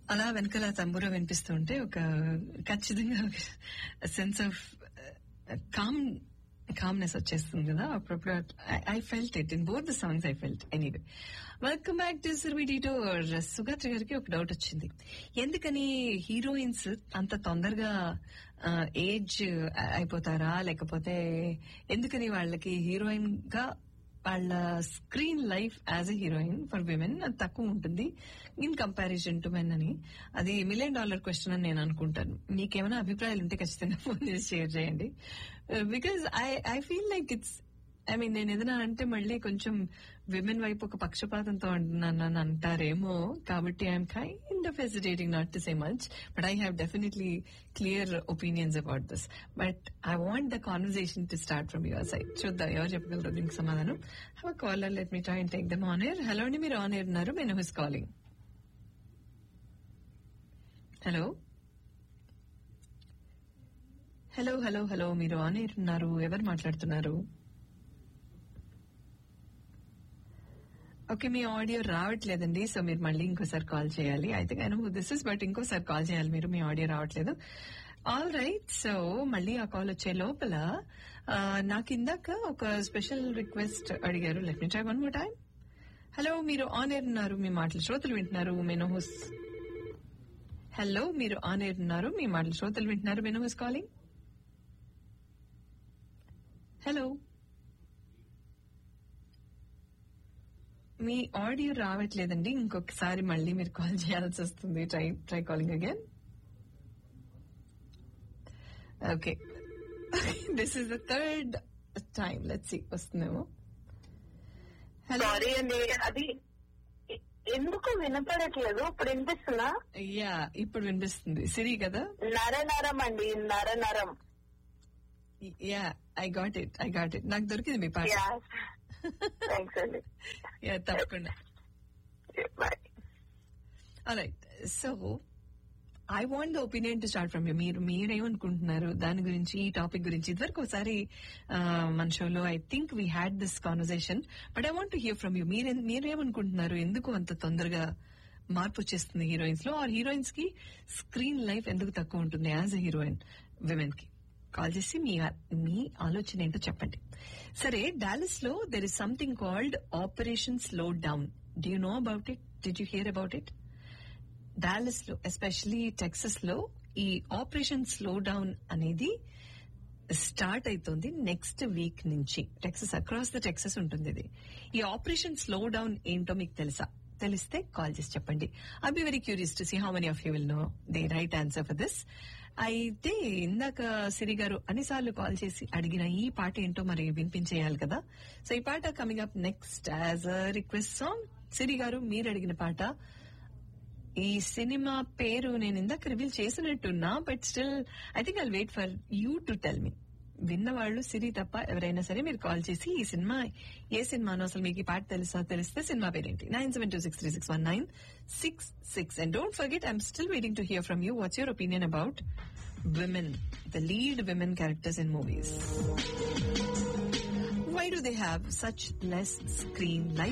అలా వెనకాల తంబూర వినిపిస్తుంటే ఒక ఖచ్చితంగా సెన్స్ ఆఫ్ కామ్ కామ్నెస్ వచ్చేస్తుంది కదా అప్పుడప్పుడు I felt it in both the songs I felt anyway welcome back to సిర్విడీటో సుగాత్రి గారికి ఒక డౌట్ వచ్చింది ఎందుకని హీరోయిన్స్ అంత తొందరగా ఏజ్ అయిపోతారా లేకపోతే ఎందుకని వాళ్ళకి హీరోయిన్ గా వాళ్ళ screen life as a heroine for women అది తక్కువ ఉంటుంది ఇన్ కంపారిజన్ టు మెన్ అని అది మిలియన్ డాలర్ క్వశ్చన్ అని నేను అనుకుంటాను మీకేమైనా అభిప్రాయాలు ఉంటే ఖచ్చితంగా ఫోన్ చేసి షేర్ చేయండి because I I feel like it's I mean నేను ఏదైనా అంటే మళ్ళీ కొంచెం విమెన్ వైపు ఒక పక్షపాతంతో అంటున్నాను అని అంటారేమో కాబట్టి I'm kind of hesitating not to say much but I have definitely clear opinions about this but I want the conversation to start from your side చూద్దాం ఎవరు చెప్పగలరు దీనికి సమాధానం have caller let me try and take them on air hello అండి మీరు on air ఉన్నారు నేను who's calling hello hello hello hello మీరు ఆన్ ఎయిర్ ఉన్నారు ఎవరు మాట్లాడుతున్నారు ఓకే మీ ఆడియో రావట్లేదండి సో మీరు మళ్ళీ ఇంకోసారి కాల్ చేయాలి అయితే I know this is but ఇంకోసారి కాల్ చేయాలి మీరు మీ ఆడియో రావట్లేదు ఆల్ రైట్ సో మళ్ళీ ఆ కాల్ వచ్చే లోపల నాకు ఇందాక ఒక స్పెషల్ రిక్వెస్ట్ అడిగారు let me try one more time hello మీరు ఆన్ ఎయిర్ ఉన్నారు మీ మాటలు శ్రోతలు వింటున్నారు మెనోహుస్ హలో మీరు ఆన్ ఎయిర్ ఉన్నారు మీ మాటలు శ్రోతలు వింటున్నారు మెనోహుస్ కాలింగ్ హలో మీ ఆడియో రావట్లేదండి ఇంకొకసారి మళ్ళీ మీరు కాల్ చేయాల్సి వస్తుంది try try calling again okay this is the third time let see వస్తుందేమో సారీ అండి అది ఎందుకు వినపడట్లేదు ఇప్పుడు వినిపిస్తుందా యా ఇప్పుడు వినిపిస్తుంది సిరి కదా నర నరం అండి నర నరం yeah I got it I got it నాకు దొరికింది మీ పాట థ్యాంక్స్ అండి యా తప్పకుండా bye right so I want the opinion to start from you మీరు మీరేమనుకుంటున్నారు దాని గురించి ఈ టాపిక్ గురించి ఇదివరకు ఒకసారి మన షోలో I think we had this conversation but I want hear from you మీరు మీరేమనుకుంటున్నారు ఎందుకు అంత తొందరగా మార్పు వచ్చేస్తుంది హీరోయిన్స్ లో ఆర్ హీరోయిన్స్ కి స్క్రీన్ లైఫ్ ఎందుకు తక్కువ ఉంటుంది యాజ్ ఎ హీరోయిన్ విమెన్ కి కాల్ చేసి మీ మీ ఆలోచన ఏంటో చెప్పండి సరే డాలస్ లో there is something called operation slow down do you know about it did you hear about it Dallas లో ఎస్పెషలీ టెక్సస్ లో ఈ ఆపరేషన్ స్లో డౌన్ అనేది స్టార్ట్ అవుతుంది నెక్స్ట్ వీక్ నుంచి టెక్సస్ అక్రాస్ ద టెక్సస్ ఉంటుంది ఇది ఈ ఆపరేషన్ స్లో డౌన్ ఏంటో మీకు తెలుసా తెలిస్తే కాల్ చేసి చెప్పండి I be very curious to see how many of you will know the right answer for this అయితే ఇందాక సిరి గారు అన్నిసార్లు కాల్ చేసి అడిగిన ఈ పాట ఏంటో మరి వినిపించేయాలి కదా సో ఈ పాట coming up next as a request song Siri గారు మీరు అడిగిన పాట ఈ సినిమా పేరు నేను ఇందాక రివీల్ చేసినట్టున్నా but still I think I wait for you to tell me విన్న వాళ్ళు సిరి తప్ప ఎవరైనా సరే మీరు కాల్ చేసి ఈ సినిమా ఏ సినిమానో అసలు మీకు ఈ పాట తెలుసా తెలిస్తే సినిమా పేరేంటి nine seven two six three six one nine six six and don't forget I'm still waiting to hear from you what's your opinion about women the lead women characters in movies why do they have such less screen life